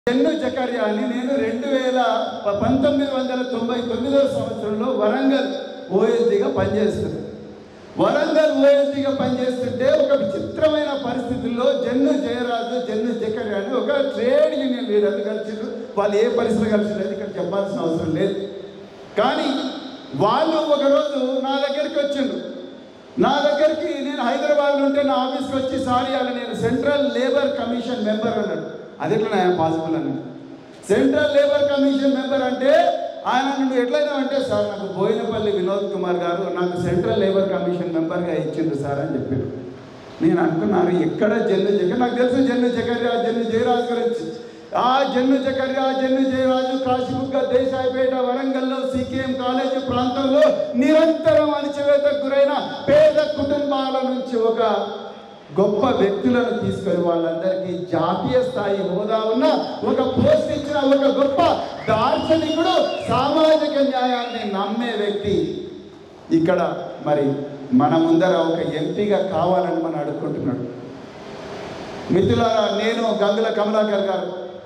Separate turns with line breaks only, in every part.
చెన్ను జకర్యా అని నేను రెండు వేల ప- పంతొమ్మిది వందల తొంభై తొమ్మిదవ సంవత్సరంలో వరంగల్ ఓఎస్డిగా పనిచేస్తున్నాను వరంగల్ ఓఎస్డిగా పనిచేస్తుంటే ఒక విచిత్రమైన పరిస్థితుల్లో జన్ను జయరాజు జన్ను జకర్యా అని ఒక ట్రేడ్ యూనియన్ లీడర్లు కలిసిండ్రు వాళ్ళు ఏ పరిస్థితులు కలిసిండ్రు ఇక్కడ చెప్పాల్సిన అవసరం లేదు కానీ వాళ్ళు ఒకరోజు నా దగ్గరికి వచ్చిండ్రు నా దగ్గరికి నేను హైదరాబాద్లో ఉంటే నా ఆఫీస్కి వచ్చి సారీ అలా నేను సెంట్రల్ లేబర్ కమిషన్ మెంబర్ అన్నాడు అది ఎట్లా ఆయన పాసిబుల్ అన్నాడు సెంట్రల్ లేబర్ కమిషన్ మెంబర్ అంటే ఆయన నువ్వు ఎట్లయినా అంటే సార్ నాకు బోయినపల్లి వినోద్ కుమార్ గారు నాకు సెంట్రల్ లేబర్ కమిషన్ మెంబర్గా ఇచ్చిండ్రు సార్ అని చెప్పారు నేను అనుకున్నాను ఎక్కడ జన్ను జగ నాకు తెలుసు జన్ను జగర్యా జన్ను జయరాజు గురించి ఆ జన్ను జకర్యా జన్ను జయరాజు కాశీబుగ్గ దేశాయిపేట వరంగల్లో సికేఎం కాలేజీ ప్రాంతంలో నిరంతరం అణచివేతకు గురైన పేద కుటుంబాల నుంచి ఒక గొప్ప వ్యక్తులను తీసుకొని వాళ్ళందరికీ జాతీయ స్థాయి హోదా ఉన్న ఒక పోస్ట్ ఇచ్చిన ఒక గొప్ప దార్శనికుడు సామాజిక న్యాయాన్ని నమ్మే వ్యక్తి ఇక్కడ మరి మన ముందర ఒక ఎంపీగా కావాలని మనం అడుక్కుంటున్నాడు మిత్రులారా నేను గంగుల కమలాకర్ గారు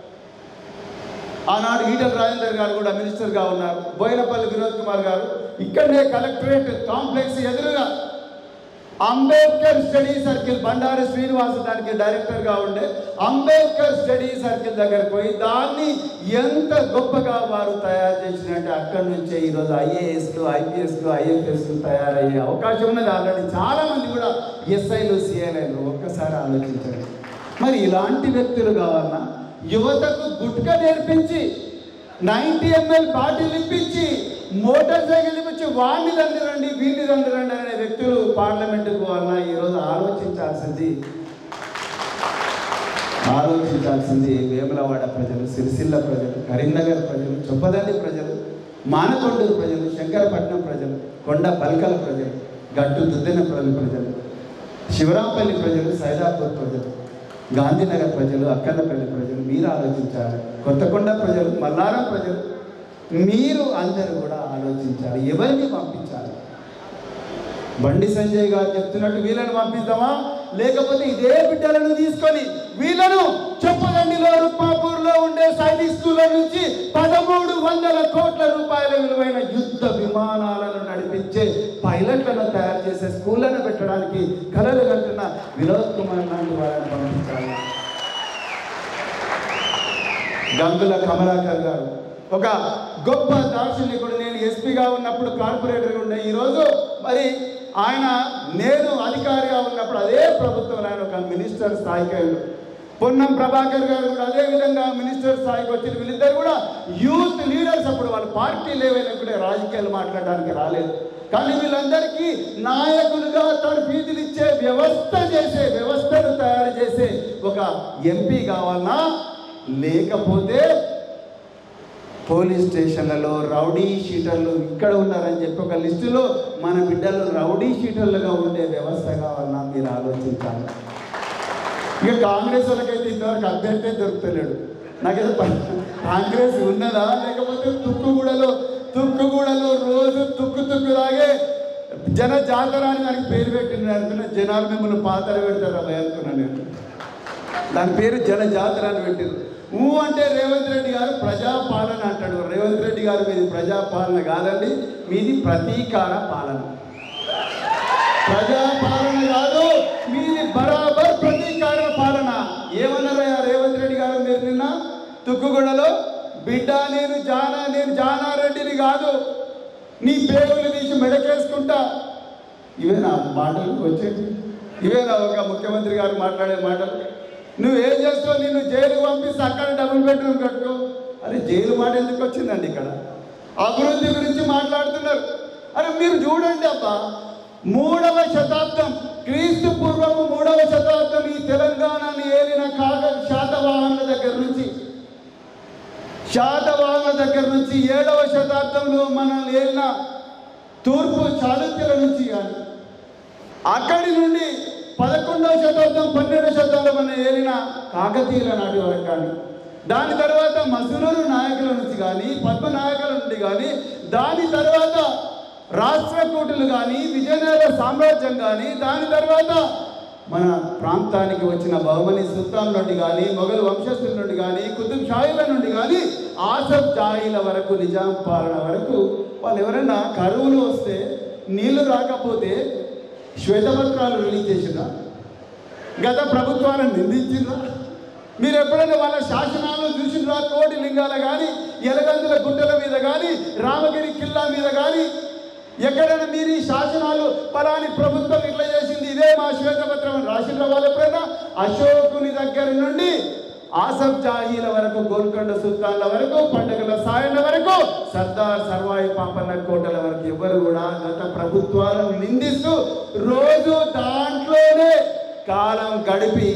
ఆనాడు ఈటల రాజేందర్ గారు కూడా మినిస్టర్గా ఉన్నారు బోయినపల్లి వినోద్ కుమార్ గారు ఇక్కడే కలెక్టరేట్ కాంప్లెక్స్ ఎదురుగా అంబేద్కర్ స్టడీ సర్కిల్ బండారి శ్రీనివాస దానికి డైరెక్టర్గా ఉండే అంబేద్కర్ స్టడీ సర్కిల్ దగ్గరకు పోయి దాన్ని ఎంత గొప్పగా వారు తయారు చేసినట్టే అక్కడి నుంచే ఈరోజు ఐఏఎస్లు ఐపీఎస్లు ఐఎఫ్ఎస్లు తయారయ్యే అవకాశం ఉన్నది ఆల్రెడీ చాలా మంది కూడా ఎస్ఐలు సిఐలు ఒక్కసారి ఆలోచించండి మరి ఇలాంటి వ్యక్తులు కావాలన్నా యువతకు గుట్క నేర్పించి నైంటీ ఎంఎల్ బాటిల్ ఇప్పించి మోటార్ సైకిల్ ఇప్పించి వాడిని దండరండి వీడిని దండరండి అనే వ్యక్తులు పార్లమెంటుకు పోవాలన్నా ఈరోజు ఆలోచించాల్సింది ఆలోచించాల్సింది వేములవాడ ప్రజలు సిరిసిల్ల ప్రజలు కరీంనగర్ ప్రజలు చొప్పదండి ప్రజలు మానకొండూరు ప్రజలు శంకరపట్నం ప్రజలు కొండ పల్కల ప్రజలు గట్టు దుద్దెనపల్లి ప్రజలు శివరాంపల్లి ప్రజలు సైదాపూర్ ప్రజలు గాంధీనగర్ ప్రజలు అక్కన్నపల్లి ప్రజలు మీరు ఆలోచించాలి కొత్తకొండ ప్రజలు మల్లారం ప్రజలు మీరు అందరూ కూడా ఆలోచించాలి ఎవరిని పంపించాలి బండి సంజయ్ గారు చెప్తున్నట్టు వీళ్ళని పంపిద్దామా లేకపోతే ఇదే బిడ్డలను తీసుకొని వీళ్ళను చెప్పదండిలో రుక్మాపూర్లో ఉండే సైనిక్ స్కూళ్ళ నుంచి పదమూడు వందల కోట్ల రూపాయల విలువైన యుద్ధ విమానాలను నడిపించే పైలట్లను తయారు చేసే స్కూళ్ళను పెట్టడానికి కలలు కంటున్న వినోద్ కుమార్ లాంటి వాళ్ళని పంపించాలి గంగుల కమలాకర్ గారు ఒక గొప్ప దార్శనికుడు నేను ఎస్పీగా ఉన్నప్పుడు కార్పొరేటర్గా ఉండే ఈరోజు మరి ఆయన నేను అధికారిగా ఉన్నప్పుడు అదే ప్రభుత్వంలో ఆయన ఒక మినిస్టర్ స్థాయికి వెళ్ళాడు పొన్నం ప్రభాకర్ గారు కూడా అదే విధంగా మినిస్టర్ స్థాయికి వచ్చిన వీళ్ళిద్దరు కూడా యూత్ లీడర్స్ అప్పుడు వాళ్ళ పార్టీ లేవైనప్పుడే రాజకీయాలు మాట్లాడడానికి రాలేదు కానీ వీళ్ళందరికీ నాయకులుగా తర్ఫీదులు ఇచ్చే వ్యవస్థ చేసే వ్యవస్థను తయారు చేసే ఒక ఎంపీ కావాలన్నా లేకపోతే పోలీస్ స్టేషన్లలో రౌడీ షీటర్లు ఇక్కడ ఉన్నారని చెప్పి ఒక లిస్టులో మన బిడ్డలు రౌడీ షీటర్లుగా ఉండే వ్యవస్థ కావాలన్నా మీరు ఆలోచించాలి ఇక కాంగ్రెస్ వాళ్ళకైతే ఇంతవరకు అభ్యర్థి దొరుకుతలేడు నాకేదో ప- కాంగ్రెస్ ఉన్నదా లేకపోతే తుక్కుగూడలో తుక్కుగూడలో రోజు తుక్కు తుక్కు తాగే జన జాతర అని దానికి పేరు పెట్టింది అనుకున్నా జనాలు మిమ్మల్ని పాతర పెడతారు అలా అనుకున్నాను నేను దాని పేరు జన జాతర అని పెట్టారు ఊ అంటే రేవంత్ రెడ్డి గారు ప్రజాపాలన అంటాడు రేవంత్ రెడ్డి గారు మీది ప్రజాపాలన కాదండి మీది ప్రతీకార పాలన ప్రజాపాలన కాదు మీది బరాబర్ ప్రతీకార పాలన ఏమన్నారయ్యా రేవంత్ రెడ్డి గారు మీరు నిన్న తుక్కుగూడలో బిడ్డ నేను జానా నేను జానారెడ్డిని కాదు నీ పేగులు తీసి మెడకేసుకుంటా ఇవేనా మాటలు వచ్చేది ఇవేనా ఒక ముఖ్యమంత్రి గారు మాట్లాడే మాటలు నువ్వు ఏం చేస్తావు నిన్ను జైలు పంపిస్తే అక్కడ డబుల్ బెడ్రూమ్ కట్టుకో అరే జైలు మాట ఎందుకు వచ్చిందండి ఇక్కడ అభివృద్ధి గురించి మాట్లాడుతున్నారు అరే మీరు చూడండి అబ్బా మూడవ శతాబ్దం క్రీస్తు పూర్వము మూడవ శతాబ్దం ఈ తెలంగాణని ఏలిన కాగ శాతవాహనుల దగ్గర నుంచి శాతవాహనుల దగ్గర నుంచి ఏడవ శతాబ్దంలో మనల్ని ఏలిన తూర్పు చాళుక్యుల నుంచి కానీ అక్కడి నుండి పదకొండవ శతాబ్దం పన్నెండవ శతాబ్దం మన ఏలిన కాకతీయుల నాటి వరకు కానీ దాని తర్వాత మసునూరు నాయకుల నుంచి కానీ పద్మ నాయకుల నుండి కానీ దాని తర్వాత రాష్ట్రకూటులు కానీ విజయనగర సామ్రాజ్యం కానీ దాని తర్వాత మన ప్రాంతానికి వచ్చిన బహుమని సుల్తాన్ నుండి కానీ మొఘల్ వంశస్థుల నుండి కానీ కుతుబ్ షాయిల నుండి కానీ ఆసఫ్ జాయిల వరకు నిజాం పాలన వరకు వాళ్ళు ఎవరైనా కరువులు వస్తే నీళ్లు రాకపోతే శ్వేతపత్రాలు రిలీజ్ చేసినా గత ప్రభుత్వాలను నిందించిందా మీరు ఎప్పుడైనా వాళ్ళ శాసనాలు చూసిండ్రా కోటి లింగాల కానీ ఎలగందుల గుట్టల మీద కానీ రామగిరి కిల్లా మీద కానీ ఎక్కడైనా మీరు ఈ శాసనాలు పలాని ప్రభుత్వం ఇట్లా చేసింది ఇదే మా శ్వేతపత్రం అని రాసిండ్రా వాళ్ళు ఎప్పుడైనా అశోకుని దగ్గర నుండి ఆసఫ్ జాహీల వరకు గోల్కొండ సుల్తాన్ల వరకు పండుగల సాయల వరకు సర్దార్ సర్వాయి పాపన్న కోటల వరకు ఎవరు కూడా గత ప్రభుత్వాలను నిందిస్తూ రోజు దాంట్లోనే కాలం గడిపి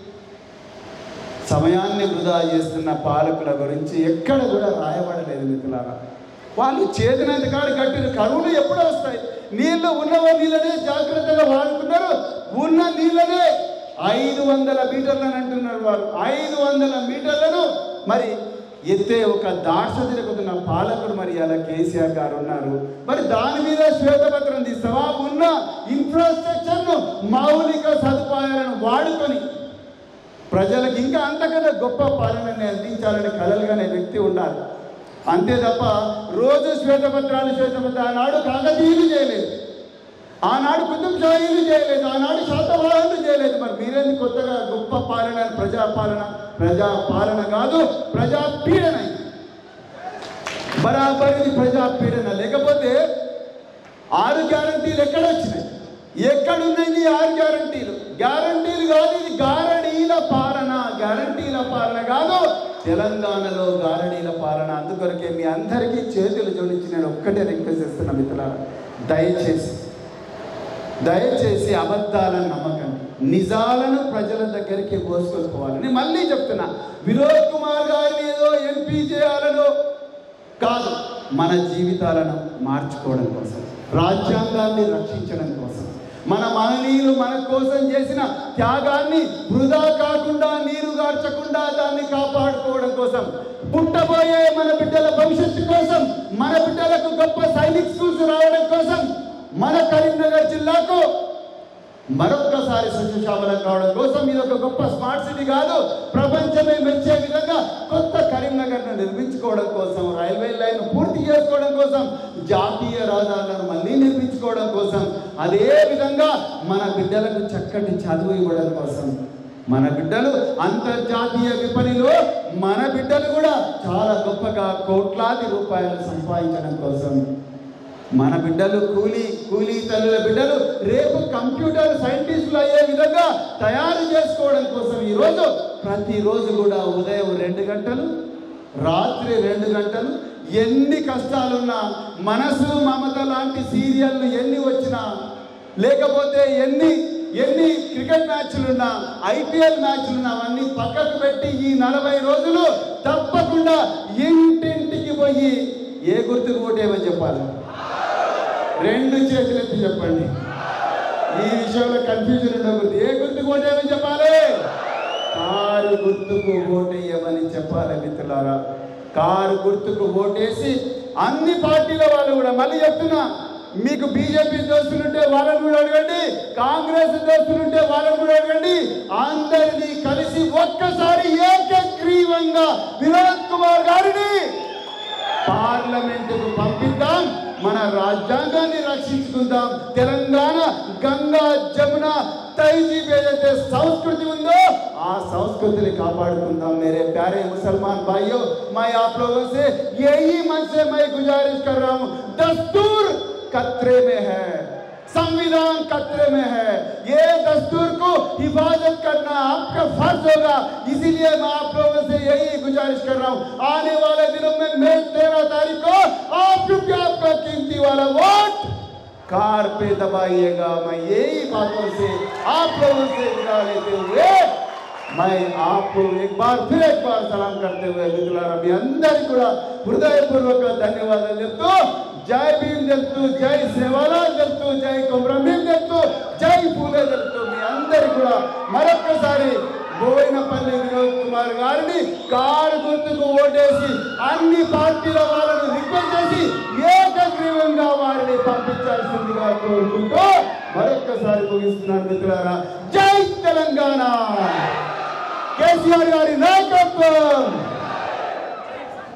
సమయాన్ని వృధా చేస్తున్న పాలకుల గురించి ఎక్కడ కూడా రాయబడలేదు మిత్రులారా వాళ్ళు చేతినంత కాడు కట్టిన కరువులు ఎప్పుడు వస్తాయి నీళ్లు ఉన్నవ నీళ్ళనే జాగ్రత్తగా వాడుకున్నారు ఉన్న నీళ్ళనే ఐదు వందల మీటర్లను అంటున్నారు వారు ఐదు వందల మీటర్లను మరి ఎత్తే ఒక దాక్ష తిరుగుతున్న పాలకుడు మరి అలా కేసీఆర్ గారు ఉన్నారు మరి దాని మీద శ్వేతపత్రం తీస్తావా ఉన్న ఇన్ఫ్రాస్ట్రక్చర్ను మౌలిక సదుపాయాలను వాడుకొని ప్రజలకు ఇంకా అంతకన్నా గొప్ప పాలనని అందించాలని కలలుగానే వ్యక్తి ఉండాలి అంతే తప్ప రోజు శ్వేతపత్రాలు శ్వేతపత్రాలు ఆనాడు కాకతీయులు చేయలేదు ఆనాడు కుటుంబ షాహీలు చేయలేదు ఆనాడు శాతవాహనులు చేయలేదు మరి మీరేంది కొత్తగా గొప్ప పాలన ప్రజా పాలన ప్రజా పాలన కాదు ప్రజా పీడన బరాబరి ప్రజా పీడన లేకపోతే ఆరు గ్యారంటీలు ఎక్కడ వచ్చినాయి ఎక్కడున్నాయి ఈ ఆరు గ్యారంటీలు గ్యారంటీలు కాదు ఇది గారడీల పాలన గ్యారంటీల పాలన కాదు తెలంగాణలో గారడీల పాలన అందుకొరకే మీ అందరికీ చేతులు జోడించి నేను ఒక్కటే రిక్వెస్ట్ చేస్తున్నా మిత్రులారా దయచేసి దయచేసి అబద్ధాలను నమ్మకండి నిజాలను ప్రజల దగ్గరికి మోసుకొని పోవాలి నేను మళ్ళీ చెప్తున్నా వినోద్ కుమార్ గారిని ఏదో ఎంపీ చేయాలనో కాదు మన జీవితాలను మార్చుకోవడం కోసం రాజ్యాంగాన్ని రక్షించడం కోసం మన మహనీయులు మన కోసం చేసిన త్యాగాన్ని వృధా కాకుండా నీరు గార్చకుండా దాన్ని కాపాడుకోవడం కోసం పుట్టబోయే మన బిడ్డల భవిష్యత్తు కోసం మన బిడ్డలకు గొప్ప సైనిక్ స్కూల్స్ రావడం కోసం మన కరీంనగర్ జిల్లాకు మరొక్కసారి సస్యశ్యామలం కావడం కోసం ఇది ఒక గొప్ప స్మార్ట్ సిటీ కాదు ప్రపంచమే మెచ్చే విధంగా కొత్త కరీంనగర్ను నిర్మించుకోవడం కోసం రైల్వే లైన్ పూర్తి చేసుకోవడం కోసం జాతీయ రహదారులను మళ్ళీ నిర్మించుకోవడం కోసం అదే విధంగా మన బిడ్డలకు చక్కటి చదువు ఇవ్వడం కోసం మన బిడ్డలు అంతర్జాతీయ విపణిలో మన బిడ్డలు కూడా చాలా గొప్పగా కోట్లాది రూపాయలు సంపాదించడం కోసం మన బిడ్డలు కూలీ కూలీ తల్లుల బిడ్డలు రేపు కంప్యూటర్ సైంటిస్టులు అయ్యే విధంగా తయారు చేసుకోవడం కోసం ఈరోజు ప్రతిరోజు కూడా ఉదయం రెండు గంటలు రాత్రి రెండు గంటలు ఎన్ని కష్టాలున్నా మనసు మమత లాంటి సీరియల్లు ఎన్ని వచ్చినా లేకపోతే ఎన్ని ఎన్ని క్రికెట్ మ్యాచ్లున్నా ఐపీఎల్ మ్యాచ్లున్నా అవన్నీ పక్కకు పెట్టి ఈ నలభై రోజులు తప్పకుండా ఇంటింటికి పోయి ఏ గుర్తుకు ఓటేమని చెప్పాలి రెండు చేతులు ఎత్తి చెప్పండి ఈ విషయంలో కన్ఫ్యూజన్ ఉండకూడదు ఏ గుర్తుకు ఓటేమని చెప్పాలి కారు గుర్తుకు ఓటేయమని చెప్పాలి మిత్రులారా కారు గుర్తుకు ఓటేసి అన్ని పార్టీల వాళ్ళు కూడా మళ్ళీ చెప్తున్నా మీకు బీజేపీ దోస్తులుంటే వాళ్ళని కూడా అడగండి కాంగ్రెస్ దోస్తులుంటే వాళ్ళని కూడా అడగండి అందరినీ కలిసి ఒక్కసారి ఏకగ్రీవంగా వినోద్ కుమార్ గారిని పార్లమెంటుకు పంపిద్దాం మన రాజ్యాంగాన్ని రక్షించుకుందాం తెలంగాణ గంగా జమున తైజీబ్ ఏదైతే సంస్కృతి ఉందో ఆ సంస్కృతిని కాపాడుకుందాం मेरे प्यारे मुसलमान भाइयों मैं आप लोगों से यही मन से मैं गुजारिश कर रहा हूँ दस्तूर खतरे में है संविधान खतरे में है ये दस्तूर को हिफाजत करना आपका फर्ज होगा इसीलिए मैं आप लोगों से यही गुजारिश कर रहा हूँ आने वाले दिनों में मैं तेरह तारीख को आप क्योंकि आपका कीमती वाला वोट कार पे दबाइएगा मैं यही बातों से आप लोगों से विदा लेते हुए मैं आपको एक बार फिर एक बार सलाम करते हुए మిత్రులారా మీ అందరికీ కూడా హృదయపూర్వక ధన్యవాదాలు చెప్తూ జై భీమ్ చెప్తూ జై సేవాలాల్ చెప్తూ జై కొమరమీం చెప్తూ జై పూలే చెప్తూ మీ అందరికీ కూడా మరొక్కసారి బోయినపల్లి వినోద్ కుమార్ గారిని కారు గుర్తుకు ఓటేసి అన్ని పార్టీల వాళ్ళను రిక్వెస్ట్ చేసి ఏకగ్రీవంగా వారిని పంపించాల్సిందిగా కోరుకుంటూ మరొక్కసారి ముగిస్తున్నాను మిత్రులారా జై తెలంగాణ కేసీఆర్ గారి నాయకత్వం